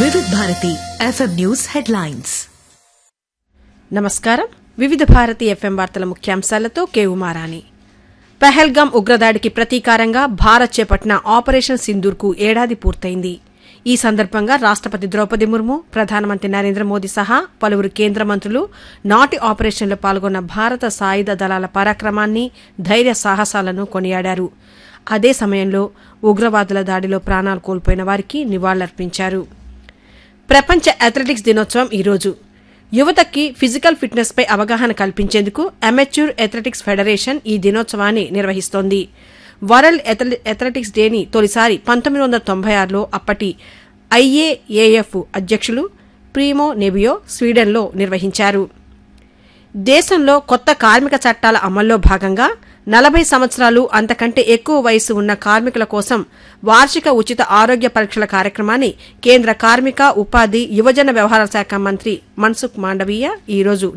వివిధ Bharati FM news headlines నమస్కారం వివిధ భారతి ఎఫ్ఎం వార్తల ముఖ్యాంశాలతో కే ఉమారాణి పహల్గాం ఉగ్రదాడికి ప్రతీకారంగా భారత్ చేపట్టిన ఆపరేషన్ సింధూర్కు ఏడాది పూర్తయింది ఈ సందర్భంగా రాష్టపతి ద్రౌపది ముర్ము ప్రధానమంత్రి నరేంద్ర మోదీ సహా పలువురు కేంద్ర మంత్రులు నాటి ఆపరేషన్లో పాల్గొన్న భారత సాయుధ దళాల పరాక్రమాన్ని ధైర్య సాహసాలను కొనియాడారు అదే సమయంలో ఉగ్రవాదుల దాడిలో ప్రాణాలు కోల్పోయిన వారికి నివాళులర్పించారు ప్రపంచ అథ్లెటిక్స్ దినోత్సవం ఈరోజు యువతకి ఫిజికల్ ఫిట్నెస్ పై అవగాహన కల్పించేందుకు అమెచ్యూర్ అథ్లెటిక్స్ ఫెడరేషన్ ఈ దినోత్సవాన్ని నిర్వహిస్తోంది వరల్డ్ అథ్లె- అథ్లెటిక్స్ డేని తొలిసారి పంతొమ్మిది వందల తొంభై ఆరులో అప్పటి ఐఏఏఎఫ్ అధ్యక్షులు ప్రీమో నెబియో స్వీడన్లో నిర్వహించారు దేశంలో కొత్త కార్మిక చట్టాల అమల్లో భాగంగా నలభై సంవత్సరాలు అంతకంటే ఎక్కువ వయసు ఉన్న కార్మికుల కోసం వార్షిక ఉచిత ఆరోగ్య పరీక్షల కార్యక్రమాన్ని కేంద్ర కార్మిక ఉపాధి యువజన వ్యవహారాల శాఖ మంత్రి మన్సుఖ్ మాండవీయ ఈ రోజు